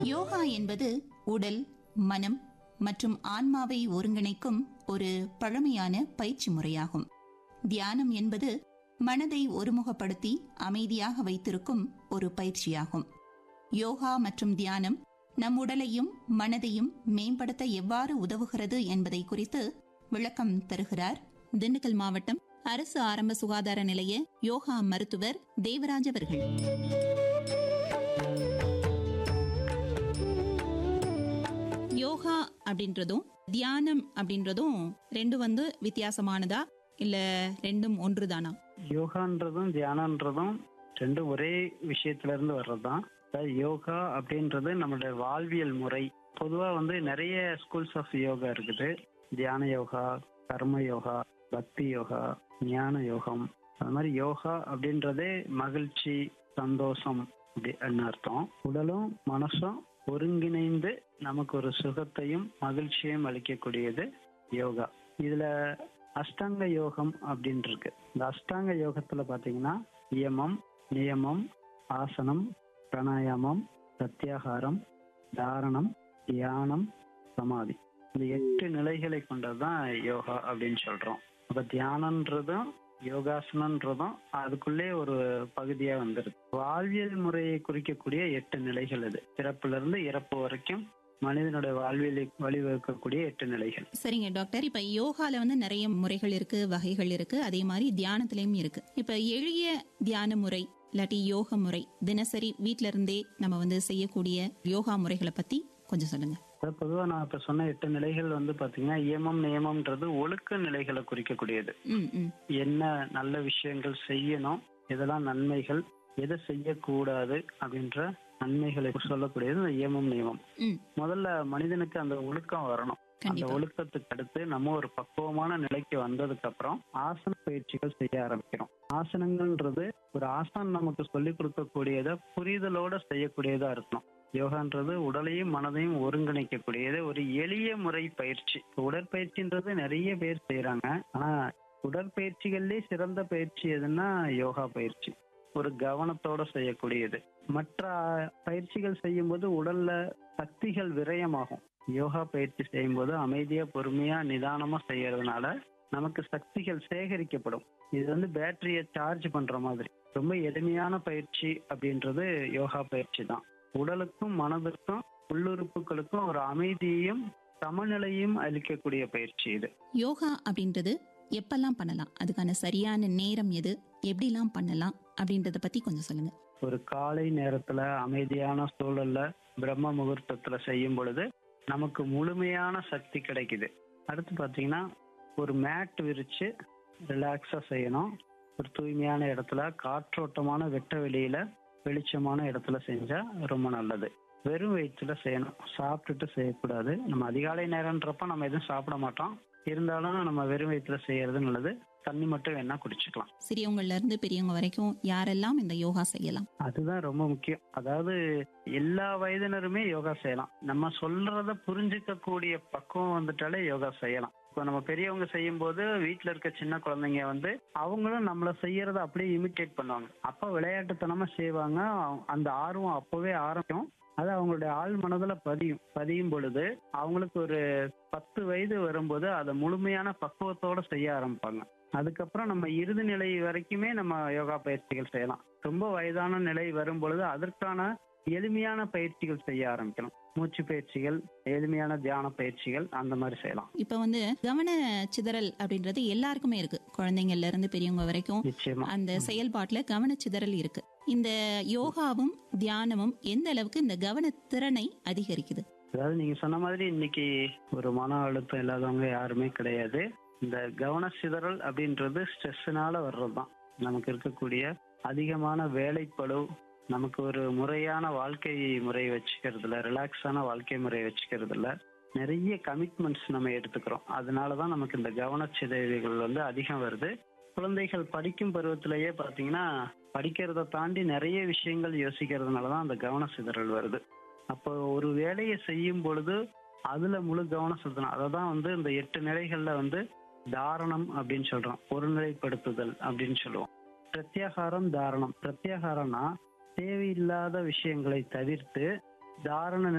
யோகா என்பது உடல் மனம் மற்றும் ஆன்மாவை ஒருங்கிணைக்கும் ஒரு பழமையான பயிற்சி முறையாகும் தியானம் என்பது மனதை ஒருமுகப்படுத்தி அமைதியாக வைத்திருக்கும் ஒரு பயிற்சியாகும் யோகா மற்றும் தியானம் நம் உடலையும் மனதையும் மேம்படுத்த எவ்வாறு உதவுகிறது என்பதை குறித்து விளக்கம் தருகிறார் திண்டுக்கல் மாவட்டம் அரசு ஆரம்ப சுகாதார நிலைய யோகா மருத்துவர் தேவராஜ் அவர்கள் யோகா அப்படின்றதும் தியானம் அப்படின்றதும் ரெண்டும் வந்து வித்தியாசமானதா இல்ல ரெண்டும் ஒன்றுதானா யோகான்றதும் தியானன்றதும் ரெண்டும் ஒரே விஷயத்துல இருந்து வர்றதுதான் அதாவது யோகா அப்படின்றது நம்மளுடைய வாழ்வியல் முறை பொதுவா வந்து நிறைய ஸ்கூல்ஸ் ஆஃப் யோகா இருக்குது தியான யோகா கர்ம யோகா பக்தி யோகா ஞான யோகம் அது மாதிரி யோகா அப்படின்றதே மகிழ்ச்சி சந்தோஷம் அப்படின்னு அர்த்தம் உடலும் மனசும் ஒருங்கிணைந்து நமக்கு ஒரு சுகத்தையும் மகிழ்ச்சியையும் அளிக்கக்கூடியது யோகா இதுல அஷ்டாங்க யோகம் அப்படின்னு இருக்கு இந்த அஷ்டாங்க யோகத்துல பாத்தீங்கன்னா யமம் நியமம் ஆசனம் பிராணாயாமம் பிரத்யாகாரம் தாரணம் தியானம் சமாதி இந்த எட்டு நிலைகளை கொண்டதுதான் யோகா அப்படின்னு சொல்றோம் அப்ப தியானன்றதும் யோகாசனன்றதும் அதுக்குள்ளே ஒரு பகுதியா வந்துருது வாழ்வியல் முறையை குறிக்கக்கூடிய எட்டு நிலைகள் இது பிறப்புல இருந்து இறப்பு வரைக்கும் மனிதனுடைய வாழ்வியலை வழிவகுக்கக்கூடிய எட்டு நிலைகள் சரிங்க டாக்டர் இப்ப யோகால வந்து நிறைய முறைகள் இருக்கு வகைகள் இருக்கு அதே மாதிரி தியானத்திலயும் இருக்கு இப்ப எளிய தியான முறை இல்லாட்டி யோக முறை தினசரி வீட்ல இருந்தே நம்ம வந்து செய்யக்கூடிய யோகா முறைகளை பத்தி கொஞ்சம் சொல்லுங்க அதாவது பொதுவா நான் இப்ப சொன்ன எட்டு நிலைகள் வந்து பாத்தீங்கன்னா இயமம் நியமம்ன்றது ஒழுக்க நிலைகளை குறிக்கக்கூடியது ம் ம் என்ன நல்ல விஷயங்கள் செய்யணும் எதெல்லாம் நன்மைகள் எதை செய்யக்கூடாது அப்படின்ற நன்மைகளை சொல்லக்கூடியது இந்த இயமம் நியமம் ம் முதல்ல மனிதனுக்கு அந்த ஒழுக்கம் வரணும் அந்த கண்டிப்பா ஒழுக்கத்துக்கு அடுத்து நம்ம ஒரு பக்குவமான நிலைக்கு வந்ததுக்கு அப்புறம் ஆசன பயிற்சிகள் செய்ய ஆரம்பிக்கிறோம் ஆசனங்கள்ன்றது ஒரு ஆசான் நமக்கு சொல்லி கொடுக்கக்கூடியத புரிதலோட செய்யக்கூடியதா இருக்கணும் யோகான்றது உடலையும் மனதையும் ஒருங்கிணைக்கக்கூடியது ஒரு எளிய முறை பயிற்சி இப்ப உடற்பயிற்சின்றது நிறைய பேர் செய்யறாங்க ஆனா உடற்பயிற்சிகள்லயே சிறந்த பயிற்சி எதுன்னா யோகா பயிற்சி ஒரு கவனத்தோட செய்யக்கூடியது மற்ற பயிற்சிகள் செய்யும்போது உடல்ல சக்திகள் விரயமாகும் யோகா பயிற்சி செய்யும்போது அமைதியா பொறுமையா நிதானமா செய்யறதுனால நமக்கு சக்திகள் சேகரிக்கப்படும் இது வந்து பேட்டரியை சார்ஜ் பண்ற மாதிரி ரொம்ப எளிமையான பயிற்சி அப்படின்றது யோகா பயிற்சி தான் உடலுக்கும் மனதுக்கும் உள்ளுறுப்புகளுக்கும் ஒரு அமைதியையும் சமநிலையும் அளிக்கக்கூடிய பயிற்சி இது யோகா அப்படின்றது எப்பெல்லாம் பண்ணலாம் அதுக்கான சரியான நேரம் எது எப்படிலாம் பண்ணலாம் அப்படின்றத பத்தி கொஞ்சம் சொல்லுங்க ஒரு காலை நேரத்துல அமைதியான சூழல்ல பிரம்ம முகூர்த்தத்துல செய்யும் பொழுது நமக்கு முழுமையான சக்தி கிடைக்குது அடுத்து பாத்தீங்கன்னா ஒரு மேட் விரிச்சு ரிலாக்ஸா செய்யணும் ஒரு தூய்மையான இடத்துல காற்றோட்டமான வெட்ட வெளியில வெளிச்சமான இடத்துல செஞ்சா ரொம்ப நல்லது வெறும் வயிற்றுல செய்யணும் சாப்பிட்டுட்டு செய்யக்கூடாது நம்ம அதிகாலை நேரம்ன்றப்ப நம்ம எதுவும் சாப்பிட மாட்டோம் இருந்தாலும் நம்ம வெறும் வயிற்றுல செய்யறது நல்லது தண்ணி மட்டும் வேணா குடிச்சுக்கலாம் சிறியவங்கள்ல இருந்து பெரியவங்க வரைக்கும் யாரெல்லாம் இந்த யோகா செய்யலாம் அதுதான் ரொம்ப முக்கியம் அதாவது எல்லா வயதினருமே யோகா செய்யலாம் நம்ம சொல்றத புரிஞ்சுக்க கூடிய பக்குவம் வந்துட்டாலே யோகா செய்யலாம் இப்போ நம்ம பெரியவங்க செய்யும் போது வீட்டுல இருக்க சின்ன குழந்தைங்க வந்து அவங்களும் நம்மள செய்யறத அப்படியே இமிட்டேட் பண்ணுவாங்க அப்ப விளையாட்டுத்தனமா செய்வாங்க அவ- அந்த ஆர்வம் அப்பவே ஆரம்பிக்கும் அது அவங்களுடைய ஆள் மனதுல பதியும் பதியும் பொழுது அவங்களுக்கு ஒரு பத்து வயது வரும்போது அதை முழுமையான பக்குவத்தோட செய்ய ஆரம்பிப்பாங்க அதுக்கப்புறம் நம்ம இறுதி நிலை வரைக்குமே நம்ம யோகா பயிற்சிகள் செய்யலாம் ரொம்ப வயதான நிலை வரும் பொழுது அதற்கான எளிமையான பயிற்சிகள் செய்ய ஆரம்பிக்கணும் மூச்சு பயிற்சிகள் எளிமையான தியான பயிற்சிகள் அந்த மாதிரி செய்யலாம் இப்ப வந்து கவன சிதறல் அப்படின்றது எல்லாருக்குமே இருக்கு குழந்தைங்கள்ல இருந்து பெரியவங்க வரைக்கும் நிச்சயமா அந்த செயல்பாட்டுல கவனச்சிதறல் இருக்கு இந்த யோகாவும் தியானமும் எந்த அளவுக்கு இந்த கவனத்திறனை அதிகரிக்குது அதாவது நீங்க சொன்ன மாதிரி இன்னைக்கு ஒரு மன அழுத்தம் இல்லாதவங்க யாருமே கிடையாது இந்த கவன சிதறல் அப்படின்றது ஸ்ட்ரெஸ்னால வர்றதுதான் நமக்கு இருக்கக்கூடிய அதிகமான வேலைப்பளு நமக்கு ஒரு முறையான வாழ்க்கை முறை வச்சுக்கிறதுல ரிலாக்ஸான வாழ்க்கை முறை வச்சுக்கிறதுல நிறைய கமிட்மெண்ட்ஸ் நம்ம எடுத்துக்கிறோம் அதனாலதான் நமக்கு இந்த கவனச்சிதைவுகள் வந்து அதிகம் வருது குழந்தைகள் படிக்கும் பருவத்திலேயே பாத்தீங்கன்னா படிக்கிறத தாண்டி நிறைய விஷயங்கள் யோசிக்கிறதுனாலதான் அந்த கவன சிதறல் வருது அப்போ ஒரு வேலையை செய்யும் பொழுது அதுல முழு கவனம் செலுத்தணும் அதை தான் வந்து இந்த எட்டு நிலைகள்ல வந்து தாரணம் அப்படின்னு சொல்றோம் ஒருநிலைப்படுத்துதல் அப்படின்னு சொல்லுவோம் பிரத்யாகாரம் தாரணம் பிரத்யாகாரம்னா தேவையில்லாத விஷயங்களை தவிர்த்து தாரண